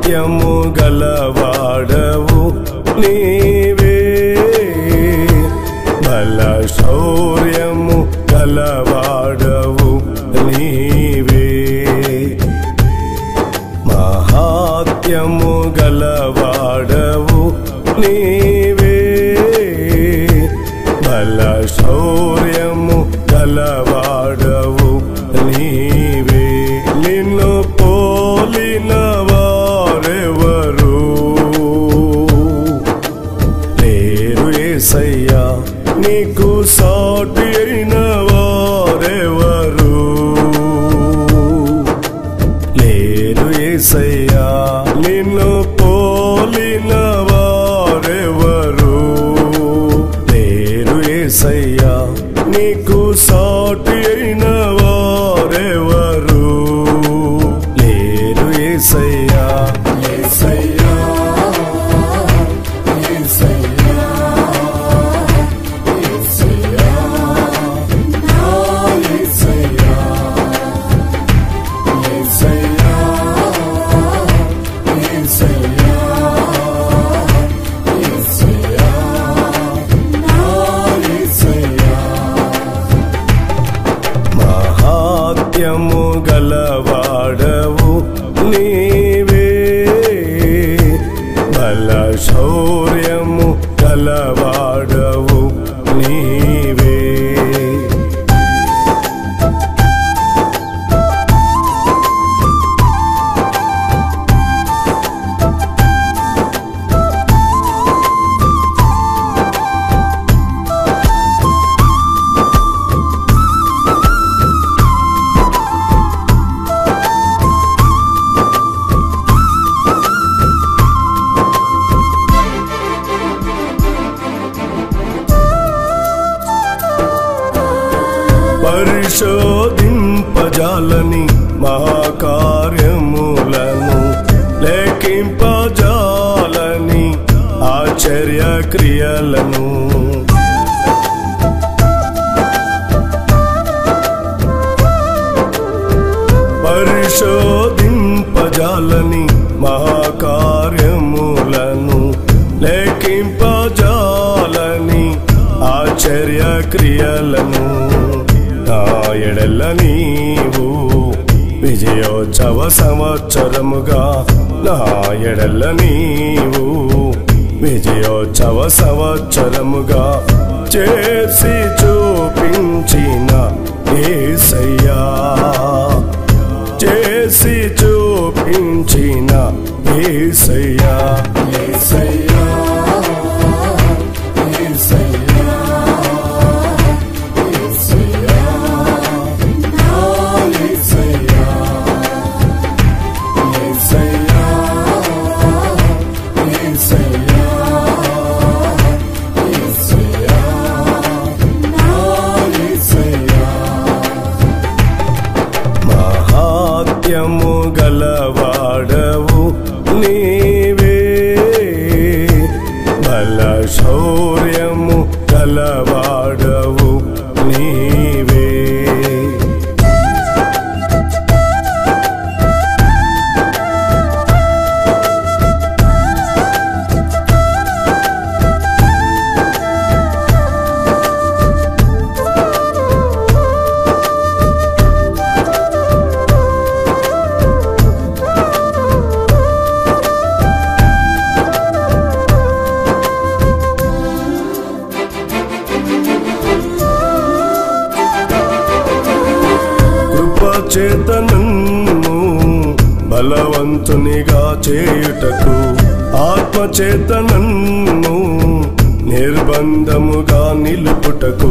మహాత్యము గలవాడవు నీవే బల శౌర్యము గలవాడవు నీవే మహాత్యము గలవాడవు నీవే బల శౌర్యము గలవాడవు నీవే నిన్ను పోలిన వారెవరు లేరు ఏసయ్యా నీకు సాటి అయిన వారెవరు లేరు ఏసయ్యా నిన్ను పోలిన వారెవరు లేరు ఏసయ్యా నీకు సాటి అయిన వారెవరు లేరు ఏసయ్యా ఏసయ్యా ఏసయ్యా ఏసయ్యా నా ఏసయ్యా ఏసయ్యా ఏసయ్యా ఏసయ్యా నా ఏసయ్యా మహాత్యము గలవాడవు నీవే బల శౌర్యము గలవాడవు నీవే పరిశోధింపజాలని మహాకార్యములను లేఖింపజాలని ఆశ్చర్య క్రియలను పరిశోధింపజాలని మహాకార్యములను లేఖింపజాలని ఆశ్చర్య క్రియలను నా ఎడల నీవు విజయోత్సవ సంవత్సరముగా నా ఎడల నీవు విజయోత్సవ సంవత్సరముగా చేసి చూపించిన ఏసయ్యా చేసి చూపించిన ఏసయ్యా ఏసయ్యా ఏసయ్యా ఏసయ్యా నా ఏసయ్యా ఏసయ్యా ఏసయ్యా ఏసయ్యా నా ఏసయ్యా మహాత్యము గలవాడవు నీవే బల శౌర్యము గలవాడవు నీవే కృపచేత నన్ను బలవంతునిగా చేయుటకు ఆత్మచేత నన్ను నిర్బంధముగా నిలుపుటకు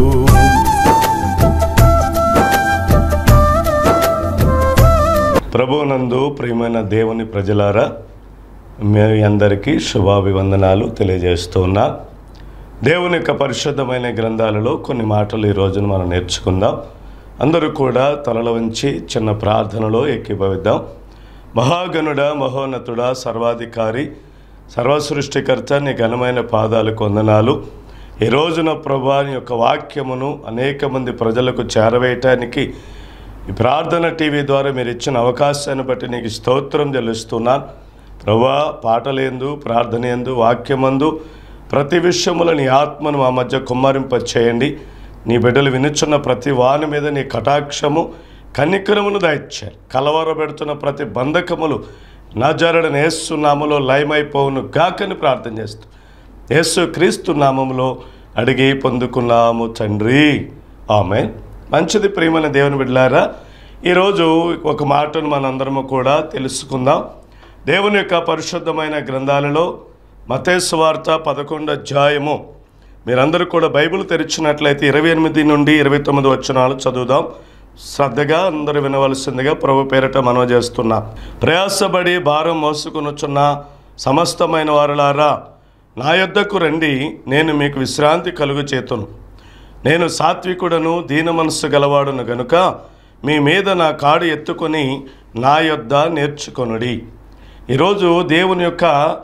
ప్రభునందు ప్రియమైన దేవుని ప్రజలారా మీ అందరికీ శుభాభివందనాలు తెలియజేస్తున్నా దేవుని యొక్క పరిశుద్ధమైన గ్రంథాలలో కొన్ని మాటలు ఈ రోజున మనం నేర్చుకుందాం అందరూ కూడా తలల వంచి చిన్న ప్రార్థనలో ఏకీభవిద్దాం మహాగణుడ మహోన్నతుడ సర్వాధికారి సర్వసృష్టికర్త నీ ఘనమైన పాదాలకు వందనాలు ఈ రోజున ప్రభా నీ యొక్క వాక్యమును అనేక మంది ప్రజలకు చేరవేయటానికి ఈ ప్రార్థన టీవీ ద్వారా మీరు ఇచ్చిన అవకాశాన్ని బట్టి నీకు స్తోత్రం చెల్లిస్తున్నాను ప్రభా పాటలేందు ప్రార్థనేందు వాక్యమందు ప్రతి విషయముల నీ ఆత్మను మా మధ్య కుమ్మరింప చేయండి నీ బిడ్డలు వినుచున్న ప్రతి వాని మీద నీ కటాక్షము కనికరమును దాయిచ్చారు కలవరబెడుతున్న ప్రతి బంధకములు నజరడ నేస్తు నామలో లయమైపోవును గాకని ప్రార్థన చేస్తూ యేసు క్రీస్తు నామములో అడిగి పొందుకున్నాము తండ్రి ఆమె మంచిది ప్రియమైన దేవుని బిడ్డలారా ఈరోజు ఒక మాటను మనందరము కూడా తెలుసుకుందాం దేవుని యొక్క పరిశుద్ధమైన గ్రంథాలలో మతేసు వార్త పదకొండు అధ్యాయము మీరందరూ కూడా బైబిల్ తెరిచినట్లయితే ఇరవై ఎనిమిది నుండి ఇరవై తొమ్మిది వచనాలు చదువుదాం శ్రద్ధగా అందరూ వినవలసిందిగా ప్రభు పేరిట మనవి చేస్తున్నా ప్రయాసపడి భారం మోసుకొనుచున్న సమస్తమైన వారులారా నా యొద్దకు రండి నేను మీకు విశ్రాంతి కలుగు చేతును నేను సాత్వికుడను దీన మనస్సు గలవాడును గనుక మీ మీద నా కాడు ఎత్తుకొని నా యొద్ద నేర్చుకొనుడి ఈరోజు దేవుని యొక్క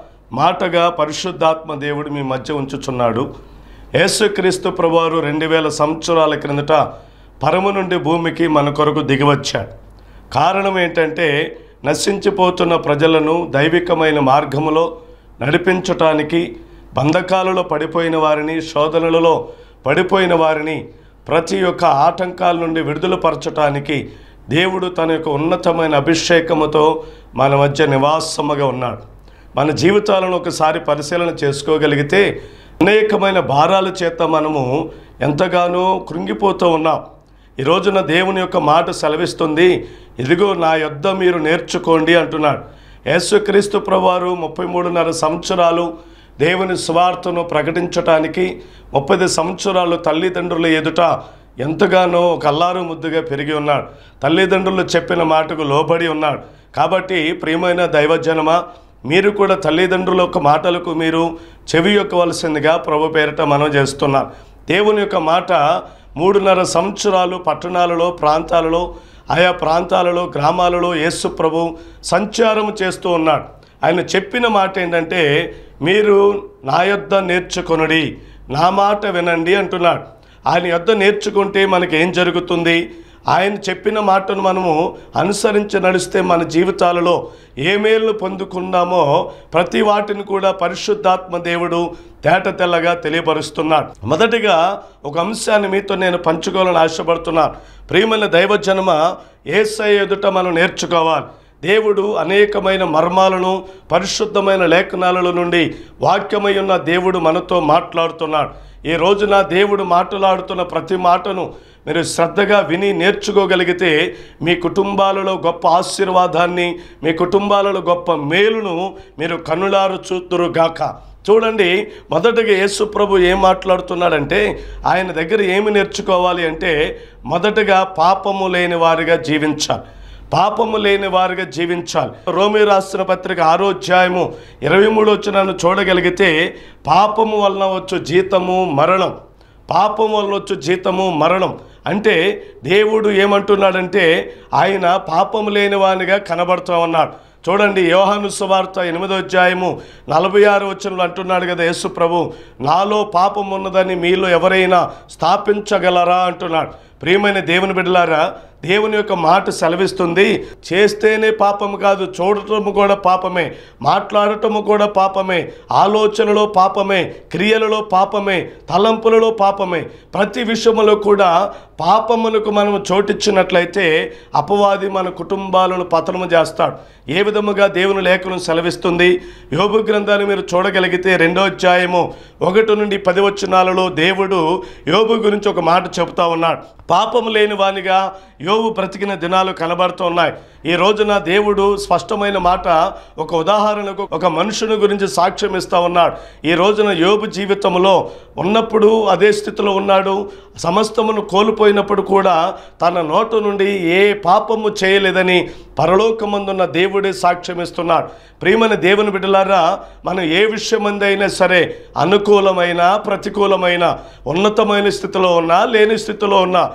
మాటగా పరిశుద్ధాత్మ దేవుడు మీ మధ్య ఉంచుచున్నాడు యేసుక్రీస్తు ప్రభువారు రెండు వేల సంవత్సరాల క్రిందట పరము నుండి భూమికి మన కొరకు దిగివచ్చాడు కారణం ఏంటంటే నశించిపోతున్న ప్రజలను దైవికమైన మార్గములో నడిపించటానికి బంధకాలలో పడిపోయిన వారిని శోధనలలో పడిపోయిన వారిని ప్రతి ఒక్క ఆటంకాల నుండి విడుదలపరచటానికి దేవుడు తన యొక్క ఉన్నతమైన అభిషేకముతో మన మధ్య నివాసముగా ఉన్నాడు మన జీవితాలను ఒకసారి పరిశీలన చేసుకోగలిగితే అనేకమైన భారాల చేత మనము ఎంతగానో కృంగిపోతూ ఉన్నాం ఈ రోజున దేవుని యొక్క మాట సెలవిస్తుంది ఇదిగో నా యొద్ద మీరు నేర్చుకోండి అంటున్నాడు యేసుక్రీస్తు ప్రభువారు ముప్పై మూడున్నర సంవత్సరాలు దేవుని స్వార్థను ప్రకటించటానికి ముప్పది సంవత్సరాలు తల్లిదండ్రుల ఎదుట ఎంతగానో ఒక అల్లారు ముద్దుగా పెరిగి ఉన్నాడు తల్లిదండ్రులు చెప్పిన మాటకు లోబడి ఉన్నాడు కాబట్టి ప్రియమైన దైవజనమా మీరు కూడా తల్లిదండ్రుల యొక్క మాటలకు మీరు చెవి యొక్కవలసిందిగా ప్రభు పేరిట మనం చేస్తున్నాం దేవుని యొక్క మాట మూడున్నర సంవత్సరాలు పట్టణాలలో ప్రాంతాలలో ఆయా ప్రాంతాలలో గ్రామాలలో యేసు ప్రభు సంచారం చేస్తూ ఉన్నాడు ఆయన చెప్పిన మాట ఏంటంటే మీరు నా యొద్ద నేర్చుకొనుడి నా మాట వినండి అంటున్నాడు ఆయన యొద్ద నేర్చుకుంటే మనకి ఏం జరుగుతుంది ఆయన చెప్పిన మాటను మనము అనుసరించి నడిస్తే మన జీవితాలలో ఏ మేలు పొందుకున్నామో ప్రతి వాటిని కూడా పరిశుద్ధాత్మ దేవుడు తేట తెల్లగా తెలియపరుస్తున్నాడు మొదటిగా ఒక అంశాన్ని మీతో నేను పంచుకోవాలని ఆశపడుతున్నాను ప్రియమైన దైవజనమ ఏసై ఎదుట మనం నేర్చుకోవాలి దేవుడు అనేకమైన మర్మాలను పరిశుద్ధమైన లేఖనాల నుండి వాక్యమై ఉన్న దేవుడు మనతో మాట్లాడుతున్నాడు ఈ రోజున దేవుడు మాట్లాడుతున్న ప్రతి మాటను మీరు శ్రద్ధగా విని నేర్చుకోగలిగితే మీ కుటుంబాలలో గొప్ప ఆశీర్వాదాన్ని మీ కుటుంబాలలో గొప్ప మేలును మీరు కన్నులారు చూతురు గాక చూడండి మొదటగా యేసు ప్రభు ఏం మాట్లాడుతున్నాడంటే ఆయన దగ్గర ఏమి నేర్చుకోవాలి అంటే మొదటగా పాపము లేని వారిగా జీవించాలి పాపము లేని వారిగా జీవించాలి రోమి రాసిన పత్రిక ఆరో అధ్యాయము ఇరవై మూడు వచ్చినాను చూడగలిగితే పాపము వలన వచ్చు జీతము మరణం పాపం వలన వచ్చు జీతము మరణం అంటే దేవుడు ఏమంటున్నాడంటే ఆయన పాపము లేని వానిగా కనబడుతూ ఉన్నాడు చూడండి యోహాను సువార్త ఎనిమిదో అధ్యాయము నలభై ఆరు వచనంలో అంటున్నాడు కదా యేసు ప్రభు నాలో పాపం ఉన్నదని మీలో ఎవరైనా స్థాపించగలరా అంటున్నాడు ప్రియమైన దేవుని బిడ్డలారా దేవుని యొక్క మాట సెలవిస్తుంది చేస్తేనే పాపము కాదు చూడటము కూడా పాపమే మాట్లాడటము కూడా పాపమే ఆలోచనలో పాపమే క్రియలలో పాపమే తలంపులలో పాపమే ప్రతి విషయములో కూడా పాపమునకు మనం చోటిచ్చినట్లయితే అపవాది మన కుటుంబాలను పతనము చేస్తాడు ఏ విధముగా దేవుని లేఖను సెలవిస్తుంది యోగు గ్రంథాన్ని మీరు చూడగలిగితే రెండో అధ్యాయము ఒకటి నుండి పది వచనాలలో దేవుడు యోబు గురించి ఒక మాట చెబుతా ఉన్నాడు పాపము లేని వానిగా యోబు బ్రతికిన దినాలు కనబడుతూ ఉన్నాయి ఈ రోజున దేవుడు స్పష్టమైన మాట ఒక ఉదాహరణకు ఒక మనుషుని గురించి సాక్ష్యం ఇస్తా ఉన్నాడు ఈ రోజున యోబు జీవితంలో ఉన్నప్పుడు అదే స్థితిలో ఉన్నాడు సమస్తమును కోల్పోయినప్పుడు కూడా తన నోటు నుండి ఏ పాపము చేయలేదని పరలోకమందున్న దేవుడే సాక్ష్యం ఇస్తున్నాడు ప్రియమైన దేవుని బిడ్డలారా మనం ఏ విషయమందైనా సరే అనుకూలమైన ప్రతికూలమైన ఉన్నతమైన స్థితిలో ఉన్నా లేని స్థితిలో ఉన్నా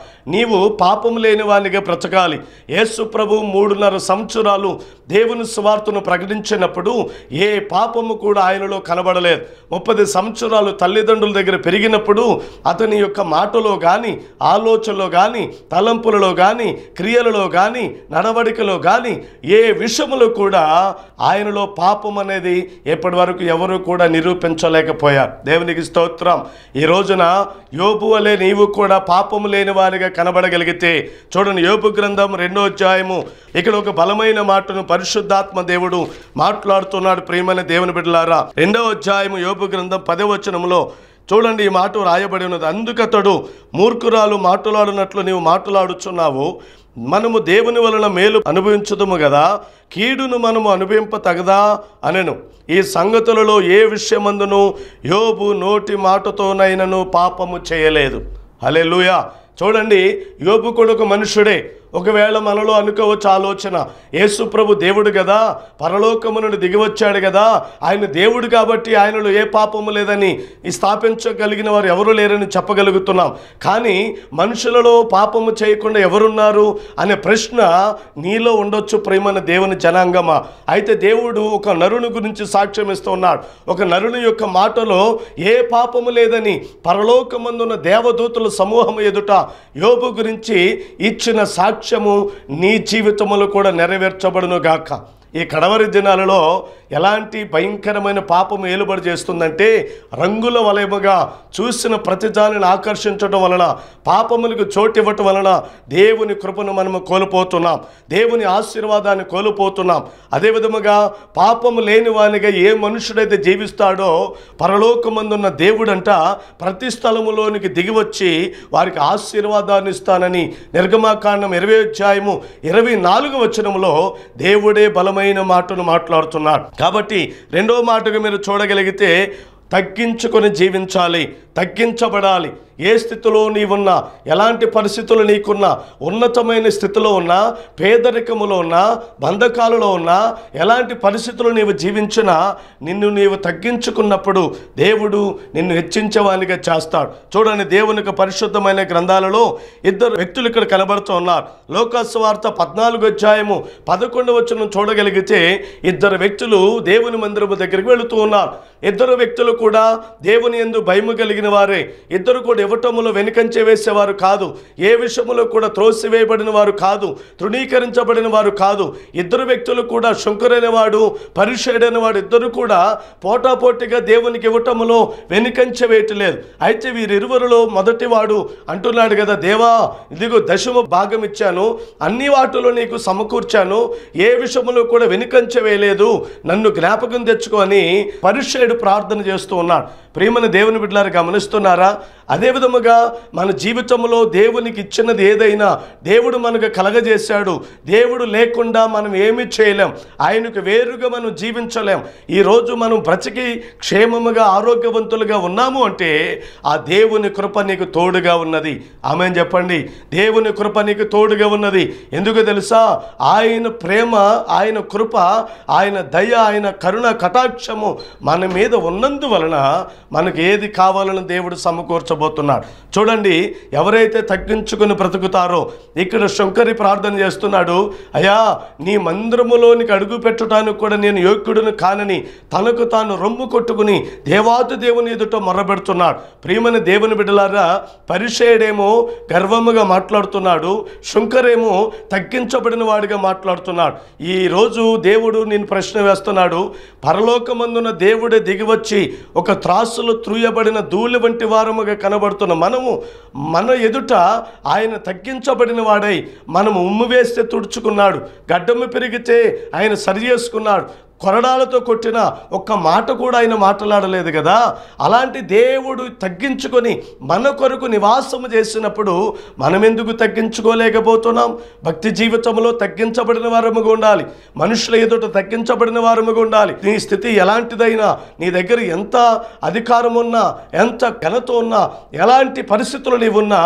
నీవు పాపం లేని వానిగా బ్రతకాలి యేసు ప్రభు మూడున్నర సంవత్సరాలు దేవుని సువార్తను ప్రకటించినప్పుడు ఏ పాపము కూడా ఆయనలో కనబడలేదు ముప్పది సంవత్సరాలు తల్లిదండ్రుల దగ్గర పెరిగినప్పుడు అతని యొక్క మాటలో కానీ ఆలోచనలో కానీ తలంపులలో కానీ క్రియలలో కానీ నడవడికలో కానీ ఏ విషయములో కూడా ఆయనలో పాపం అనేది ఎప్పటి వరకు ఎవరు కూడా నిరూపించలేకపోయారు దేవునికి స్తోత్రం ఈ రోజున యోబు వలె నీవు కూడా పాపము లేని వారిగా కనబడగలిగితే చూడండి యోబు గ్రంథం రెండో అధ్యాయము ఇక్కడ ఒక బలమైన మాటను పరిశుద్ధాత్మ దేవుడు మాట్లాడుతున్నాడు ప్రియమైన దేవుని బిడ్డలారా రెండో అధ్యాయము యోబు గ్రంథం పదవచనంలో చూడండి ఈ మాట రాయబడి ఉన్నది అందుకతడు మూర్ఖురాలు మాట్లాడినట్లు నీవు మాట్లాడుచున్నావు మనము దేవుని వలన మేలు అనుభవించుదము కదా కీడును మనము అనుభవింప తగదా అనెను ఈ సంగతులలో ఏ విషయమందును యోబు నోటి మాటతోనైనను పాపము చేయలేదు హలే చూడండి యోబు కూడా ఒక మనుషుడే ఒకవేళ మనలో అనుకోవచ్చు ఆలోచన యేసు ప్రభు దేవుడు కదా పరలోకము నుండి దిగివచ్చాడు కదా ఆయన దేవుడు కాబట్టి ఆయనలో ఏ పాపము లేదని ఈ స్థాపించగలిగిన వారు ఎవరు లేరని చెప్పగలుగుతున్నాం కానీ మనుషులలో పాపము చేయకుండా ఎవరున్నారు అనే ప్రశ్న నీలో ఉండొచ్చు ప్రేమన దేవుని జనాంగమా అయితే దేవుడు ఒక నరుని గురించి సాక్ష్యం ఇస్తూ ఉన్నాడు ఒక నరుని యొక్క మాటలో ఏ పాపము లేదని పరలోకమందున్న దేవదూతుల సమూహం ఎదుట యోబు గురించి ఇచ్చిన సాక్ష్యము నీ జీవితములో కూడా నెరవేర్చబడును గాక ఈ కడవరి దినాలలో ఎలాంటి భయంకరమైన పాపం ఏలుబడి చేస్తుందంటే రంగుల వలయముగా చూసిన ప్రతిదానిని ఆకర్షించడం వలన పాపములకు చోటు ఇవ్వటం వలన దేవుని కృపను మనము కోల్పోతున్నాం దేవుని ఆశీర్వాదాన్ని కోల్పోతున్నాం అదే విధముగా పాపము లేని వానిగా ఏ మనుషుడైతే జీవిస్తాడో పరలోకమందున్న దేవుడంట ప్రతి స్థలములోనికి దిగివచ్చి వారికి ఆశీర్వాదాన్ని ఇస్తానని నిర్గమాకాండం ఇరవై అధ్యాయము ఇరవై నాలుగు వచనంలో దేవుడే బలమైన మాటను మాట్లాడుతున్నాడు కాబట్టి రెండో మాటగా మీరు చూడగలిగితే తగ్గించుకొని జీవించాలి తగ్గించబడాలి ఏ స్థితిలో నీవున్నా ఎలాంటి పరిస్థితులు నీకున్నా ఉన్నతమైన స్థితిలో ఉన్నా పేదరికములో ఉన్నా బంధకాలలో ఉన్నా ఎలాంటి పరిస్థితులు నీవు జీవించినా నిన్ను నీవు తగ్గించుకున్నప్పుడు దేవుడు నిన్ను హెచ్చించేవానిగా చేస్తాడు చూడండి దేవునికి పరిశుద్ధమైన గ్రంథాలలో ఇద్దరు వ్యక్తులు ఇక్కడ కనబడుతూ ఉన్నారు లోకాసు వార్త పద్నాలుగు అధ్యాయము పదకొండు వచ్చిన చూడగలిగితే ఇద్దరు వ్యక్తులు దేవుని మందిరము దగ్గరికి వెళుతూ ఉన్నారు ఇద్దరు వ్యక్తులు కూడా దేవుని ఎందు భయము కలిగిన వారే ఇద్దరు కూడా ఇవ్వటములో వెనుకంచె వేసేవారు కాదు ఏ విషయములో కూడా త్రోసివేయబడిన వారు కాదు తృణీకరించబడిన వారు కాదు ఇద్దరు వ్యక్తులు కూడా శంకరైన వాడు పరిషయుడైన వాడు ఇద్దరు కూడా పోటాపోటీగా దేవునికి ఇవ్వటములో వెనుకంచె వేయట్లేదు అయితే వీరిరువురిలో మొదటి వాడు అంటున్నాడు కదా దేవా ఇదిగో దశమ భాగం ఇచ్చాను అన్ని వాటిలో నీకు సమకూర్చాను ఏ విషయములో కూడా వెనుకంచె వేయలేదు నన్ను జ్ఞాపకం తెచ్చుకొని పరిషయుడు ప్రార్థన చేస్తూ ఉన్నాడు ప్రియమైన దేవుని బిడ్డలారు గమనిస్తున్నారా అదే విధముగా మన జీవితంలో దేవునికి ఇచ్చినది ఏదైనా దేవుడు మనకు కలగజేశాడు దేవుడు లేకుండా మనం ఏమీ చేయలేం ఆయనకు వేరుగా మనం జీవించలేం ఈరోజు మనం బ్రతికి క్షేమముగా ఆరోగ్యవంతులుగా ఉన్నాము అంటే ఆ దేవుని కృప నీకు తోడుగా ఉన్నది ఆమె చెప్పండి దేవుని కృప నీకు తోడుగా ఉన్నది ఎందుకు తెలుసా ఆయన ప్రేమ ఆయన కృప ఆయన దయ ఆయన కరుణ కటాక్షము మన మీద ఉన్నందువలన మనకు ఏది కావాలని దేవుడు సమకూర్చబోతున్నాడు చూడండి ఎవరైతే తగ్గించుకుని బ్రతుకుతారో ఇక్కడ శంకరి ప్రార్థన చేస్తున్నాడు అయ్యా నీ మందిరములోనికి అడుగు పెట్టడానికి కూడా నేను యోగ్యుడును కానని తనకు తాను రొమ్ము కొట్టుకుని దేవాది దేవుని ఎదుట మొర్రబెడుతున్నాడు ప్రియమైన దేవుని బిడ్డలారా పరిషేడేమో గర్వముగా మాట్లాడుతున్నాడు శంకరేమో తగ్గించబడిన వాడిగా మాట్లాడుతున్నాడు ఈ రోజు దేవుడు నేను ప్రశ్న వేస్తున్నాడు పరలోకమందున దేవుడే దిగివచ్చి ఒక త్రాసులో త్రూయబడిన ధూళి వంటి వారముగా కనబడుతున్న మనము మన ఎదుట ఆయన తగ్గించబడిన వాడై మనము ఉమ్ము వేస్తే తుడుచుకున్నాడు గడ్డము పెరిగితే ఆయన సరి చేసుకున్నాడు కొరడాలతో కొట్టిన ఒక్క మాట కూడా ఆయన మాట్లాడలేదు కదా అలాంటి దేవుడు తగ్గించుకొని మన కొరకు నివాసము చేసినప్పుడు మనం ఎందుకు తగ్గించుకోలేకపోతున్నాం భక్తి జీవితంలో తగ్గించబడిన వారముగా ఉండాలి మనుషుల ఎదుట తగ్గించబడిన వారముగా ఉండాలి నీ స్థితి ఎలాంటిదైనా నీ దగ్గర ఎంత అధికారం ఉన్నా ఎంత ఘనత ఉన్నా ఎలాంటి పరిస్థితులు నీవున్నా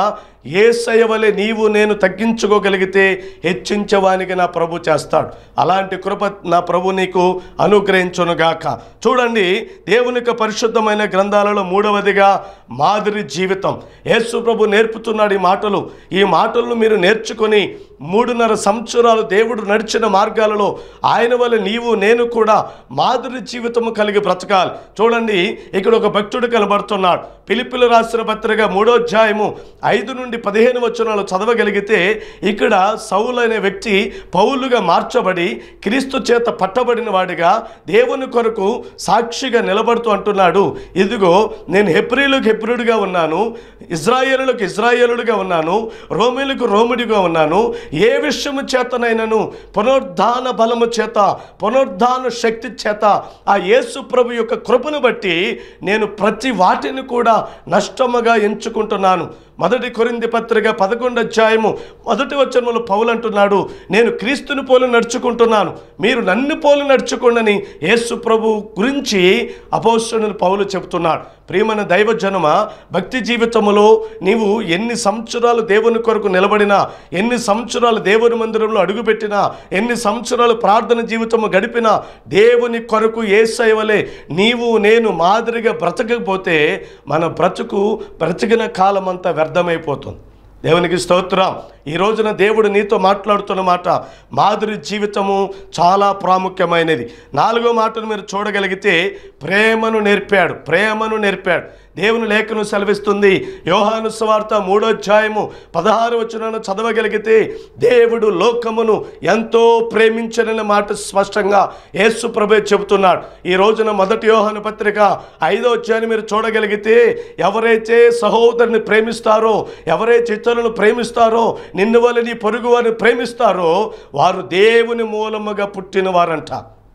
ఏసయ్య వలె నీవు నేను తగ్గించుకోగలిగితే హెచ్చించవానికి నా ప్రభు చేస్తాడు అలాంటి కృప నా ప్రభు నీకు అనుగ్రహించునుగాక చూడండి దేవుని యొక్క పరిశుద్ధమైన గ్రంథాలలో మూడవదిగా మాదిరి జీవితం యేసు ప్రభు నేర్పుతున్నాడు ఈ మాటలు ఈ మాటలను మీరు నేర్చుకొని మూడున్నర సంవత్సరాలు దేవుడు నడిచిన మార్గాలలో ఆయన వల్ల నీవు నేను కూడా మాదిరి జీవితము కలిగి బ్రతకాలి చూడండి ఇక్కడ ఒక భక్తుడు కనబడుతున్నాడు పిలిపిలు రాసిన పత్రిక మూడో అధ్యాయము ఐదు నుండి పదిహేను వచనాలు చదవగలిగితే ఇక్కడ సౌలు అనే వ్యక్తి పౌలుగా మార్చబడి క్రీస్తు చేత పట్టబడిన వాడిగా దేవుని కొరకు సాక్షిగా నిలబడుతూ అంటున్నాడు ఇదిగో నేను హెబ్రిలకు హెబ్రుడిగా ఉన్నాను ఇజ్రాయేలులకు ఇజ్రాయేలుడిగా ఉన్నాను రోమిలకు రోముడిగా ఉన్నాను ఏ విషయము చేతనైనను పునరుద్ధాన బలము చేత పునరుద్ధాన శక్తి చేత ఆ యేసు ప్రభు యొక్క కృపను బట్టి నేను ప్రతి వాటిని కూడా నష్టముగా ఎంచుకుంటున్నాను మొదటి కొరింది పత్రిక పదకొండు అధ్యాయము మొదటి వచనములు పౌలు అంటున్నాడు నేను క్రీస్తుని పోలి నడుచుకుంటున్నాను మీరు నన్ను పోలి నడుచుకోండని యేసు ప్రభు గురించి అపోస్తునులు పౌలు చెబుతున్నాడు ప్రియమైన దైవజనమ భక్తి జీవితములో నీవు ఎన్ని సంవత్సరాలు దేవుని కొరకు నిలబడినా ఎన్ని సంవత్సరాలు దేవుని మందిరంలో అడుగుపెట్టినా ఎన్ని సంవత్సరాలు ప్రార్థన జీవితము గడిపినా దేవుని కొరకు ఏసై వలె నీవు నేను మాదిరిగా బ్రతకకపోతే మన బ్రతుకు బ్రతికిన కాలం అంతా వ్యర్థమైపోతుంది దేవునికి స్తోత్రం ఈ రోజున దేవుడు నీతో మాట్లాడుతున్న మాట మాధురి జీవితము చాలా ప్రాముఖ్యమైనది నాలుగో మాటను మీరు చూడగలిగితే ప్రేమను నేర్పాడు ప్రేమను నేర్పాడు దేవుని లేఖను సెలవిస్తుంది యోహాను సువార్త మూడో అధ్యాయము పదహారు వచనాలను చదవగలిగితే దేవుడు లోకమును ఎంతో ప్రేమించనని మాట స్పష్టంగా యేసు ప్రభే చెబుతున్నాడు ఈ రోజున మొదటి యోహాను పత్రిక ఐదో అధ్యాయం మీరు చూడగలిగితే ఎవరైతే సహోదరుని ప్రేమిస్తారో ఎవరైతే ఇతరులను ప్రేమిస్తారో నిన్ను వల్ల నీ పొరుగు వారిని ప్రేమిస్తారో వారు దేవుని మూలముగా పుట్టిన వారంట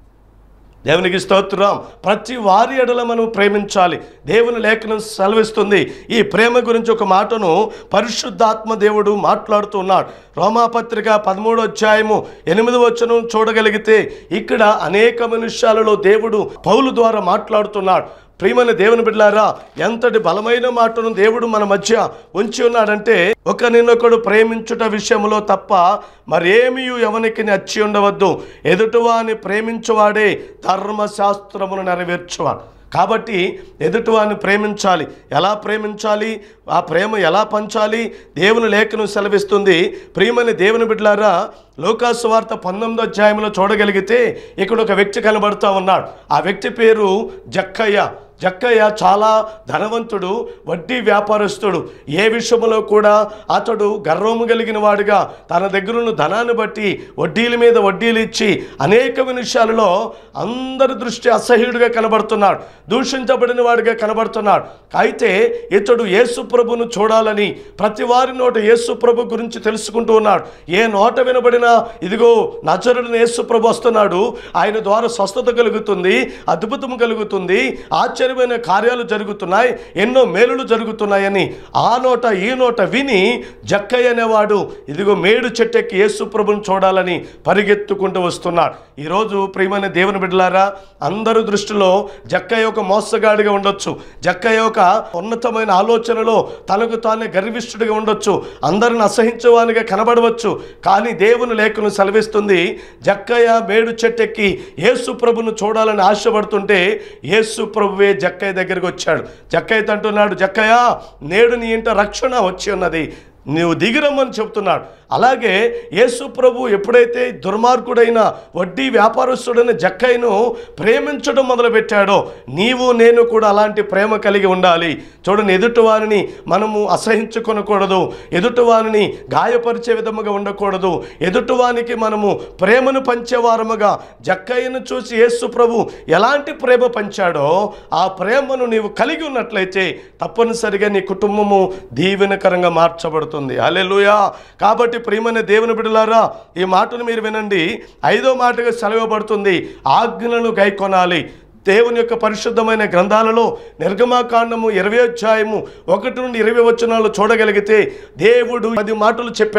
దేవునికి స్తోత్రం ప్రతి వారి ఎడల మనం ప్రేమించాలి దేవుని లేఖనం సెలవిస్తుంది ఈ ప్రేమ గురించి ఒక మాటను పరిశుద్ధాత్మ దేవుడు మాట్లాడుతూ ఉన్నాడు రోమాపత్రిక పదమూడో అధ్యాయము ఎనిమిది వచనం చూడగలిగితే ఇక్కడ అనేక మనుష్యాలలో దేవుడు పౌలు ద్వారా మాట్లాడుతున్నాడు ప్రియమైన దేవుని బిడ్డలారా ఎంతటి బలమైన మాటను దేవుడు మన మధ్య ఉంచి ఉన్నాడంటే ఒక నిన్నొకడు ప్రేమించుట విషయంలో తప్ప మరేమీ ఎవనికి నచ్చి ఉండవద్దు ఎదుటివాని ప్రేమించువాడే ధర్మశాస్త్రమును నెరవేర్చువాడు కాబట్టి ఎదుటివాన్ని ప్రేమించాలి ఎలా ప్రేమించాలి ఆ ప్రేమ ఎలా పంచాలి దేవుని లేఖను సెలవిస్తుంది ప్రియమైన దేవుని బిడ్డలారా లోకాసు వార్త పంతొమ్మిదో అధ్యాయంలో చూడగలిగితే ఇక్కడ ఒక వ్యక్తి కనబడుతూ ఉన్నాడు ఆ వ్యక్తి పేరు జక్కయ్య జక్కయ్య చాలా ధనవంతుడు వడ్డీ వ్యాపారస్తుడు ఏ విషయంలో కూడా అతడు గర్వము కలిగిన వాడుగా తన దగ్గరున్న ధనాన్ని బట్టి వడ్డీల మీద వడ్డీలు ఇచ్చి అనేక విషయాలలో అందరి దృష్టి అసహ్యుడిగా కనబడుతున్నాడు దూషించబడిన వాడిగా కనబడుతున్నాడు అయితే ఇతడు యేసు ప్రభును చూడాలని ప్రతి వారి నోట యేసు ప్రభు గురించి తెలుసుకుంటూ ఉన్నాడు ఏ నోట వినబడినా ఇదిగో నచరుడిని యేసు ప్రభు వస్తున్నాడు ఆయన ద్వారా స్వస్థత కలుగుతుంది అద్భుతం కలుగుతుంది ఆశ్చర్యమైన కార్యాలు జరుగుతున్నాయి ఎన్నో మేలులు జరుగుతున్నాయని ఆ నోట ఈ నోట విని జక్కయ్య అనేవాడు ఇదిగో మేడు చెట్టెక్కి యేసు ప్రభుని చూడాలని పరిగెత్తుకుంటూ వస్తున్నాడు ఈరోజు ప్రియమైన దేవుని బిడ్డలారా అందరి దృష్టిలో జక్కయ్య ఒక మోసగాడిగా ఉండొచ్చు జక్కయ్య ఒక ఉన్నతమైన ఆలోచనలో తనకు తానే గర్విష్ఠుడిగా ఉండొచ్చు అందరిని అసహించేవానిగా కనబడవచ్చు కానీ దేవుని లేఖను సెలవిస్తుంది జక్కయ్య మేడు చెట్టెక్కి యేసు ప్రభును చూడాలని ఆశపడుతుంటే యేసు ప్రభువే జక్కయ్య దగ్గరికి వచ్చాడు జక్కయ్య అంటున్నాడు జక్కయ్య నేడు నీ ఇంట రక్షణ వచ్చి ఉన్నది నీవు దిగిరమ్మని చెప్తున్నాడు అలాగే యేసు ప్రభు ఎప్పుడైతే దుర్మార్గుడైన వడ్డీ వ్యాపారస్తుడైన జక్కయ్యను ప్రేమించడం మొదలుపెట్టాడో నీవు నేను కూడా అలాంటి ప్రేమ కలిగి ఉండాలి చూడండి ఎదుటివారిని మనము అసహించుకొనకూడదు ఎదుటివారిని గాయపరిచే విధముగా ఉండకూడదు ఎదుటివానికి మనము ప్రేమను పంచేవారముగా జక్కయ్యను చూసి యేసు ప్రభు ఎలాంటి ప్రేమ పంచాడో ఆ ప్రేమను నీవు కలిగి ఉన్నట్లయితే తప్పనిసరిగా నీ కుటుంబము దీవెనకరంగా మార్చబడుతుంది అలెలుయా కాబట్టి ప్రియమైన దేవుని బిడ్డలారా ఈ మాటను మీరు వినండి ఐదో మాటగా సెలవుపడుతుంది ఆజ్ఞలను గైకొనాలి దేవుని యొక్క పరిశుద్ధమైన గ్రంథాలలో నిర్గమాకాండము ఇరవై అధ్యాయము ఒకటి నుండి ఇరవై వచనాలు చూడగలిగితే దేవుడు పది మాటలు చెప్పాడు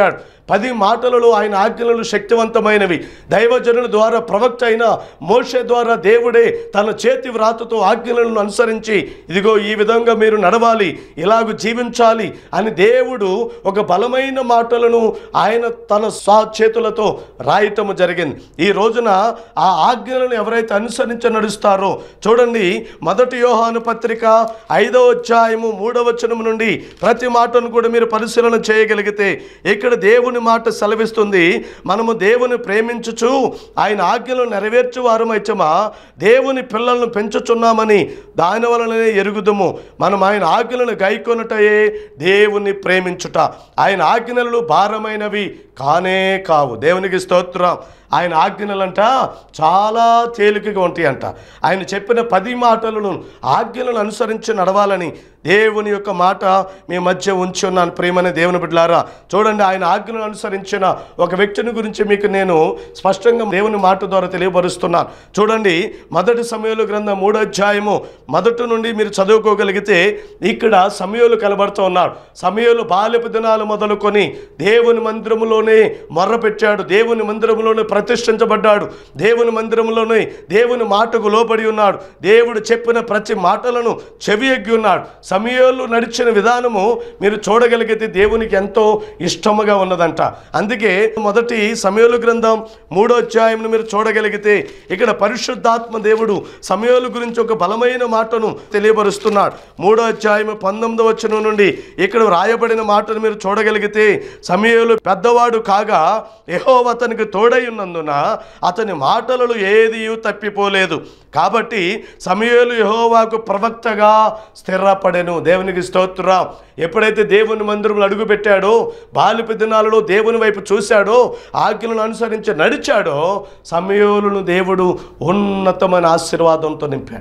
పది మాటలలో ఆయన ఆజ్ఞలు శక్తివంతమైనవి దైవజనుల ద్వారా ప్రవక్త అయిన మోషే ద్వారా దేవుడే తన చేతి వ్రాతతో ఆజ్ఞలను అనుసరించి ఇదిగో ఈ విధంగా మీరు నడవాలి ఇలాగ జీవించాలి అని దేవుడు ఒక బలమైన మాటలను ఆయన తన స్వ చేతులతో రాయటము జరిగింది ఈ రోజున ఆ ఆజ్ఞలను ఎవరైతే అనుసరించి నడుస్తారో చూడండి మొదటి యోహాను పత్రిక ఐదవ అధ్యాయము మూడవ వచనం నుండి ప్రతి మాటను కూడా మీరు పరిశీలన చేయగలిగితే ఇక్కడ దేవుని మాట సెలవిస్తుంది మనము దేవుని ప్రేమించుచు ఆయన ఆజ్ఞలను నెరవేర్చు వారమైచమా దేవుని పిల్లలను పెంచుచున్నామని దాని వలననే ఎరుగుదుము మనం ఆయన ఆజ్ఞలను గైకొనుటయే దేవుని ప్రేమించుట ఆయన ఆజ్ఞలు భారమైనవి కానే కావు దేవునికి స్తోత్రం ఆయన ఆజ్ఞలంట చాలా తేలికగా ఉంటాయంట ఆయన చెప్పిన పది మాటలను ఆజ్ఞలను అనుసరించి నడవాలని దేవుని యొక్క మాట మీ మధ్య ఉంచి ఉన్నాను ప్రేమనే దేవుని బిడ్డలారా చూడండి ఆయన ఆజ్ఞలను అనుసరించిన ఒక వ్యక్తిని గురించి మీకు నేను స్పష్టంగా దేవుని మాట ద్వారా తెలియపరుస్తున్నాను చూడండి మొదటి సమయంలో గ్రంథం మూడో అధ్యాయము మొదటి నుండి మీరు చదువుకోగలిగితే ఇక్కడ సమయంలో కనబడుతూ ఉన్నాడు సమయంలో బాల్యపు దినాలు మొదలుకొని దేవుని మందిరములోనే మొర్ర పెట్టాడు దేవుని మందిరంలోనే ప్రతిష్ఠించబడ్డాడు దేవుని మందిరంలోనే దేవుని మాటకు లోబడి ఉన్నాడు దేవుడు చెప్పిన ప్రతి మాటలను చెవి ఎగ్గి ఉన్నాడు సమయంలో నడిచిన విధానము మీరు చూడగలిగితే దేవునికి ఎంతో ఇష్టముగా ఉన్నదంట అందుకే మొదటి సమయంలో గ్రంథం మూడో అధ్యాయంను మీరు చూడగలిగితే ఇక్కడ పరిశుద్ధాత్మ దేవుడు సమయాల గురించి ఒక బలమైన మాటను తెలియపరుస్తున్నాడు మూడో అధ్యాయం పంతొమ్మిదో వచనం నుండి ఇక్కడ రాయబడిన మాటను మీరు చూడగలిగితే సమయంలో పెద్దవాడు కాగా యెహోవా అతనికి తోడై ఉన్నందున అతని మాటలలో ఏది తప్పిపోలేదు కాబట్టి సమయలు యెహోవాకు ప్రవక్తగా స్థిరపడెను దేవునికి స్తోత్రం ఎప్పుడైతే దేవుని మందిరంలో అడుగుపెట్టాడో బాలిపి దినాలలో దేవుని వైపు చూశాడో ఆజ్ఞలను అనుసరించి నడిచాడో సమయోలను దేవుడు ఉన్నతమైన ఆశీర్వాదంతో నింపాడు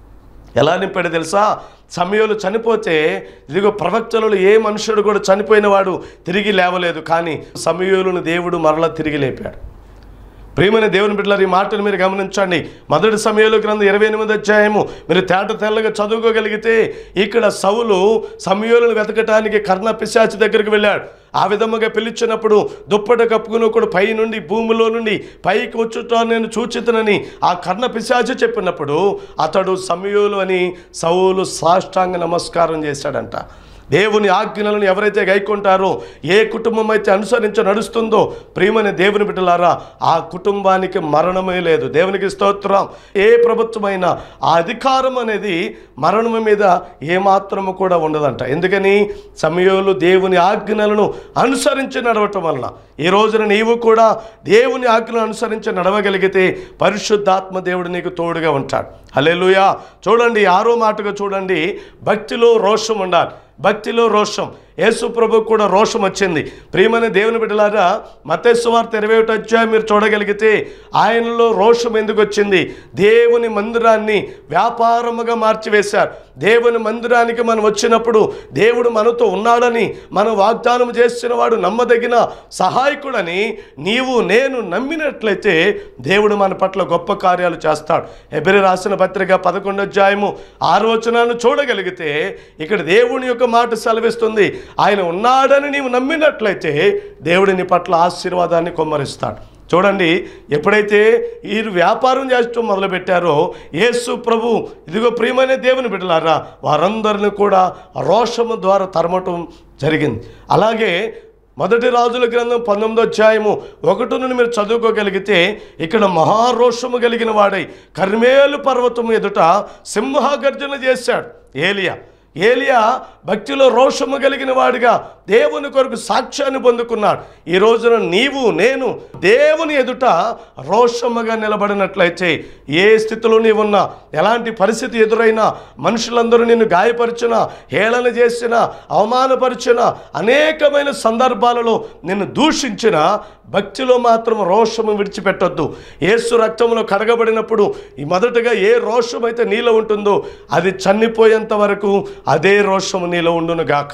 ఎలా నింపాడు తెలుసా సమయంలో చనిపోతే ఇదిగో ప్రవక్తలలో ఏ మనుషుడు కూడా చనిపోయిన వాడు తిరిగి లేవలేదు కానీ సమయంలో దేవుడు మరలా తిరిగి లేపాడు ప్రియమైన దేవుని బిడ్డలారు ఈ మాటను మీరు గమనించండి మొదటి సమయంలో గ్రంథం ఇరవై ఎనిమిది అధ్యాయము మీరు తేట తెల్లగా చదువుకోగలిగితే ఇక్కడ సౌలు సమయంలో వెతకటానికి కర్ణ పిశాచి దగ్గరికి వెళ్ళాడు ఆ విధముగా పిలిచినప్పుడు దుప్పట కప్పుకుని ఒకడు పై నుండి భూమిలో నుండి పైకి వచ్చుట నేను చూచితనని ఆ కర్ణ పిశాచి చెప్పినప్పుడు అతడు సమయంలో అని సౌలు సాష్టాంగ నమస్కారం చేశాడంట దేవుని ఆజ్ఞలను ఎవరైతే గైకొంటారో ఏ కుటుంబం అయితే అనుసరించి నడుస్తుందో ప్రియమైన దేవుని బిడ్డలారా ఆ కుటుంబానికి మరణమే లేదు దేవునికి స్తోత్రం ఏ ప్రభుత్వమైనా ఆ అధికారం అనేది మరణం మీద ఏమాత్రము కూడా ఉండదంట ఎందుకని సమయంలో దేవుని ఆజ్ఞలను అనుసరించి నడవటం వలన ఈ రోజున నీవు కూడా దేవుని ఆజ్ఞలను అనుసరించి నడవగలిగితే పరిశుద్ధాత్మ దేవుడు నీకు తోడుగా ఉంటాడు హల్లెలూయా చూడండి ఆరో మాటగా చూడండి భక్తిలో రోషం ఉండాలి భక్తిలో రోషం యేసు ప్రభు కూడా రోషం వచ్చింది ప్రియమైన దేవుని బిడ్డలారా మతేశ్వార్త ఇరవై ఒకటి అధ్యాయం మీరు చూడగలిగితే ఆయనలో రోషం ఎందుకు వచ్చింది దేవుని మందిరాన్ని వ్యాపారముగా మార్చివేశారు దేవుని మందిరానికి మనం వచ్చినప్పుడు దేవుడు మనతో ఉన్నాడని మనం వాగ్దానం చేసిన వాడు నమ్మదగిన సహాయకుడని నీవు నేను నమ్మినట్లయితే దేవుడు మన పట్ల గొప్ప కార్యాలు చేస్తాడు ఎబిరి రాసిన పత్రిక పదకొండు అధ్యాయము ఆరు వచనాలను చూడగలిగితే ఇక్కడ దేవుని యొక్క మాట సెలవిస్తుంది ఆయన ఉన్నాడని నీవు నమ్మినట్లయితే దేవుడు నీ పట్ల ఆశీర్వాదాన్ని కొమ్మరిస్తాడు చూడండి ఎప్పుడైతే వీరు వ్యాపారం చేస్తూ మొదలుపెట్టారో యేసు ప్రభు ఇదిగో ప్రియమైన దేవుని బిడ్డలారా వారందరిని కూడా రోషము ద్వారా తరమటం జరిగింది అలాగే మొదటి రాజుల గ్రంథం పంతొమ్మిదో అధ్యాయము ఒకటి నుండి మీరు చదువుకోగలిగితే ఇక్కడ మహారోషము కలిగిన వాడై కర్మేలు పర్వతం ఎదుట సింహగర్జన చేశాడు ఏలియా ఏలియా భక్తిలో రోషము కలిగిన వాడిగా దేవుని కొరకు సాక్ష్యాన్ని పొందుకున్నాడు ఈ రోజున నీవు నేను దేవుని ఎదుట రోషముగా నిలబడినట్లయితే ఏ స్థితిలో నీవున్నా ఎలాంటి పరిస్థితి ఎదురైనా మనుషులందరూ నిన్ను గాయపరిచిన హేళన చేసిన అవమానపరిచిన అనేకమైన సందర్భాలలో నిన్ను దూషించిన భక్తిలో మాత్రం రోషము విడిచిపెట్టొద్దు ఏసు రక్తంలో కడగబడినప్పుడు ఈ మొదటగా ఏ రోషం అయితే నీలో ఉంటుందో అది చనిపోయేంత వరకు అదే రోషము నీలో ఉండును గాక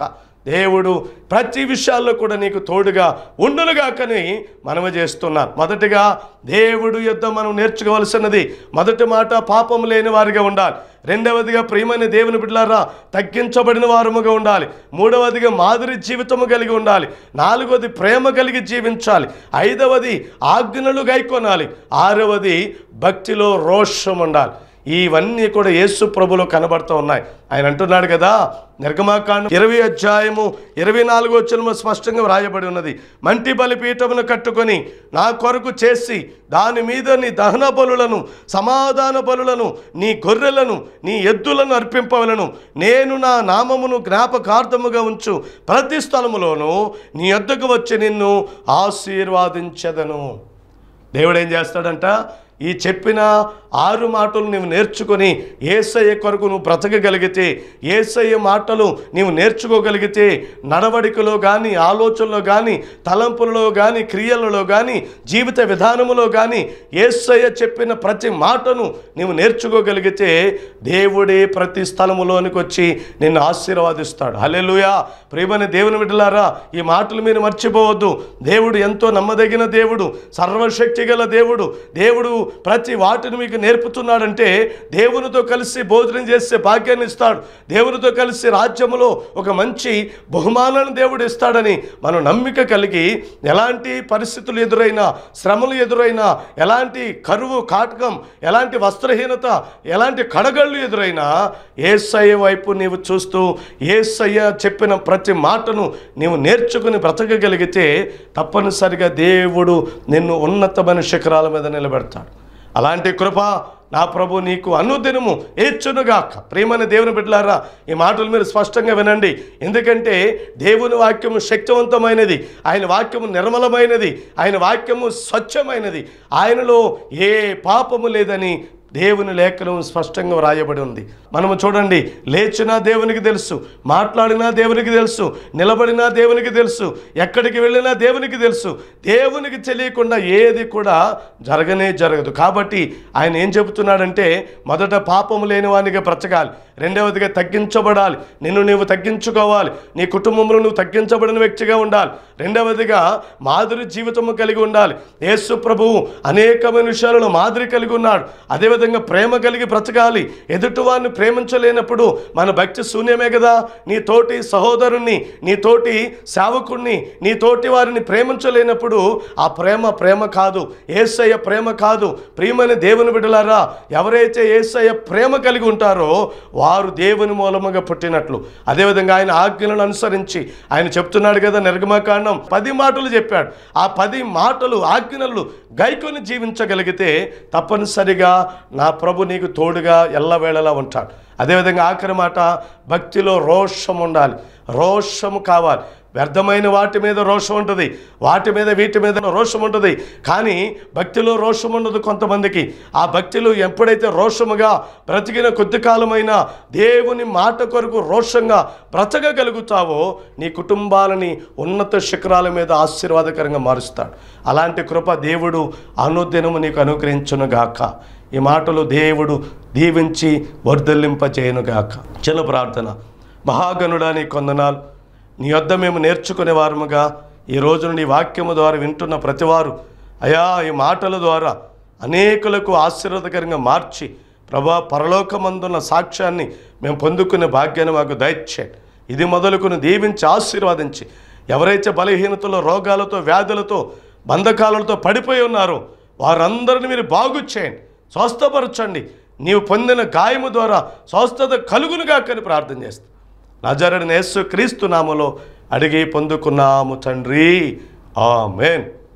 దేవుడు ప్రతి విషయాల్లో కూడా నీకు తోడుగా ఉండునుగాకని మనము చేస్తున్నాం మొదటిగా దేవుడు యుద్ధ మనం నేర్చుకోవాల్సినది మొదటి మాట పాపం లేని వారిగా ఉండాలి రెండవదిగా ప్రియమైన దేవుని బిడ్డలారా తగ్గించబడిన వారముగా ఉండాలి మూడవదిగా మాదిరి జీవితము కలిగి ఉండాలి నాలుగవది ప్రేమ కలిగి జీవించాలి ఐదవది ఆజ్ఞలు గైకొనాలి ఆరవది భక్తిలో రోషం ఉండాలి ఇవన్నీ కూడా యేసు ప్రభులో కనబడుతూ ఉన్నాయి ఆయన అంటున్నాడు కదా నిర్గమాకాండం ఇరవై అధ్యాయము ఇరవై నాలుగో వచ్చిన స్పష్టంగా వ్రాయబడి ఉన్నది మంటి బలిపీఠమును కట్టుకొని నా కొరకు చేసి దాని మీద నీ దహన బలులను సమాధాన బలులను నీ గొర్రెలను నీ ఎద్దులను అర్పింపవలను నేను నా నామమును జ్ఞాపకార్థముగా ఉంచు ప్రతి స్థలములోనూ నీ యొద్దకు వచ్చి నిన్ను ఆశీర్వాదించదను దేవుడు ఏం చేస్తాడంట ఈ చెప్పిన ఆరు మాటలు నువ్వు నేర్చుకొని ఏసయ్య కొరకు నువ్వు బ్రతకగలిగితే ఏసయ్య మాటలు నీవు నేర్చుకోగలిగితే నడవడికలో కానీ ఆలోచనలో కానీ తలంపులలో కానీ క్రియలలో కానీ జీవిత విధానములో కానీ ఏసయ్య చెప్పిన ప్రతి మాటను నీవు నేర్చుకోగలిగితే దేవుడే ప్రతి స్థలములోనికి వచ్చి నిన్ను ఆశీర్వాదిస్తాడు హల్లెలూయా ప్రియమైన దేవుని బిడ్డలారా ఈ మాటలు మీరు మర్చిపోవద్దు దేవుడు ఎంతో నమ్మదగిన దేవుడు సర్వశక్తి గల దేవుడు దేవుడు ప్రతి వాటిని మీకు నేర్పుతున్నాడంటే దేవునితో కలిసి భోజనం చేసే భాగ్యాన్ని ఇస్తాడు దేవునితో కలిసి రాజ్యములో ఒక మంచి బహుమానాన్ని దేవుడు ఇస్తాడని మనం నమ్మిక కలిగి ఎలాంటి పరిస్థితులు ఎదురైనా శ్రమలు ఎదురైనా ఎలాంటి కరువు కాటకం ఎలాంటి వస్త్రహీనత ఎలాంటి కడగళ్ళు ఎదురైనా ఏసయ్య వైపు నీవు చూస్తూ ఏసయ్య చెప్పిన ప్రతి మాటను నీవు నేర్చుకుని బ్రతకగలిగితే తప్పనిసరిగా దేవుడు నిన్ను ఉన్నతమైన శిఖరాల మీద నిలబెడతాడు అలాంటి కృప నా ప్రభు నీకు అనుదినము ఏర్చునుగాక ప్రేమని దేవుని బిడ్డలారా ఈ మాటలు మీరు స్పష్టంగా వినండి ఎందుకంటే దేవుని వాక్యము శక్తివంతమైనది ఆయన వాక్యము నిర్మలమైనది ఆయన వాక్యము స్వచ్ఛమైనది ఆయనలో ఏ పాపము లేదని దేవుని లేఖనం స్పష్టంగా వ్రాయబడి ఉంది మనము చూడండి లేచినా దేవునికి తెలుసు మాట్లాడినా దేవునికి తెలుసు నిలబడినా దేవునికి తెలుసు ఎక్కడికి వెళ్ళినా దేవునికి తెలుసు దేవునికి తెలియకుండా ఏది కూడా జరగనే జరగదు కాబట్టి ఆయన ఏం చెబుతున్నాడంటే మొదట పాపము లేని వానిగా బ్రతకాలి రెండవదిగా తగ్గించబడాలి నిన్ను నీవు తగ్గించుకోవాలి నీ కుటుంబంలో నువ్వు తగ్గించబడిన వ్యక్తిగా ఉండాలి రెండవదిగా మాదిరి జీవితము కలిగి ఉండాలి యేసు ప్రభువు అనేకమైన విషయాలలో మాదిరి కలిగి ఉన్నాడు అదేవిధంగా ప్రేమ కలిగి బ్రతకాలి ఎదుటివారిని ప్రేమించలేనప్పుడు మన భక్తి శూన్యమే కదా నీ తోటి సహోదరుణ్ణి నీ తోటి సేవకుణ్ణి నీ తోటి వారిని ప్రేమించలేనప్పుడు ఆ ప్రేమ ప్రేమ కాదు ఏసయ్య ప్రేమ కాదు ప్రియమైన దేవుని బిడ్డలారా ఎవరైతే ఏసయ్య ప్రేమ కలిగి ఉంటారో వారు దేవుని మూలముగా పుట్టినట్లు అదేవిధంగా ఆయన ఆజ్ఞలను అనుసరించి ఆయన చెప్తున్నాడు కదా నిర్గమకాండం పది మాటలు చెప్పాడు ఆ పది మాటలు ఆజ్ఞలు గైకొని జీవించగలిగితే తప్పనిసరిగా నా ప్రభు నీకు తోడుగా ఎల్లవేళలా ఉంటాడు అదేవిధంగా ఆఖరి మాట భక్తిలో రోషం ఉండాలి రోషము కావాలి వ్యర్థమైన వాటి మీద రోషం ఉంటుంది వాటి మీద వీటి మీద రోషం ఉంటుంది కానీ భక్తిలో రోషం ఉండదు కొంతమందికి ఆ భక్తిలో ఎప్పుడైతే రోషముగా బ్రతికిన కొద్ది కాలమైనా దేవుని మాట కొరకు రోషంగా బ్రతకగలుగుతావో నీ కుటుంబాలని ఉన్నత శిఖరాల మీద ఆశీర్వాదకరంగా మారుస్తాడు అలాంటి కృప దేవుడు అనుదినము నీకు అనుగ్రహించునుగాక ఈ మాటలు దేవుడు దీవించి వర్ధలింపజేయనుగాక చిన్న ప్రార్థన మహాగణుడా నీ కొందనాలు నీ వద్ద మేము నేర్చుకునే వారముగా ఈ రోజున నీ వాక్యము ద్వారా వింటున్న ప్రతివారు అయా ఈ మాటల ద్వారా అనేకులకు ఆశీర్వాదకరంగా మార్చి ప్రభా పరలోకమందున్న సాక్ష్యాన్ని మేము పొందుకునే భాగ్యాన్ని మాకు దయచేయండి ఇది మొదలుకొని దీవించి ఆశీర్వాదించి ఎవరైతే బలహీనతలో రోగాలతో వ్యాధులతో బంధకాలతో పడిపోయి ఉన్నారో వారందరిని మీరు బాగు చేయండి స్వస్థపరచండి నీవు పొందిన గాయము ద్వారా స్వస్థత కలుగునుగా అని ప్రార్థన చేస్తాను నజరడిన యేసు క్రీస్తు నామలో అడిగి పొందుకున్నాము తండ్రి ఆమెన్